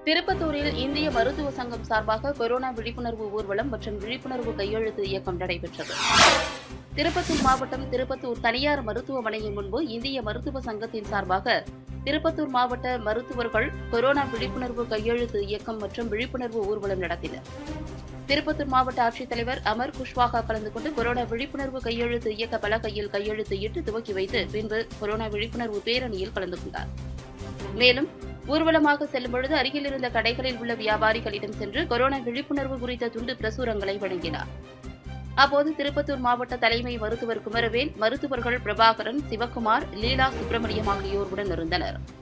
திருப்பத்தூரில் இந்திய மருத்துவ சங்கம் சார்பாக கொரோனா விழிப்புணர்வு ஊர்வலம் மற்றும் விழிப்புணர்வு கையெழுத்து இயக்கம் நடைபெற்றது திருப்பத்தூர் மாவட்டம் திருப்பத்தூர் தனியார் மருத்துவமனையின் முன்பு இந்திய மருத்துவ சங்கத்தின் சார்பாக திருப்பத்தூர் மாவட்ட மருத்துவர்கள் கொரோனா விழிப்புணர்வு கையெழுத்து இயக்கம் மற்றும் விழிப்புணர்வு ஊர்வலம் நடத்தினர் திருப்பத்தூர் மாவட்ட ஆட்சித்தலைவர் அமர் குஷ்வாகா கலந்து கொண்டு கொரோனா விழிப்புணர்வு கையெழுத்து இயக்க பலகையில் கையெழுத்து இட்டு துவக்கி வைத்து பின்பு கொரோனா விழிப்புணர்வு பேரணியில் கலந்து கொண்டார் மேலும் ஊர்வலமாக செல்லும் பொழுது அருகில் இருந்த கடைகளில் உள்ள வியாபாரிகளிடம் சென்று கொரோனா விழிப்புணர்வு குறித்த துண்டு பிரசுரங்களை வழங்கினார் அப்போது திருப்பத்தூர் மாவட்ட தலைமை மருத்துவர் குமரவேல் மருத்துவர்கள் பிரபாகரன் சிவக்குமார் லீலா சுப்பிரமணியம் ஆகியோர் உடன் இருந்தனர்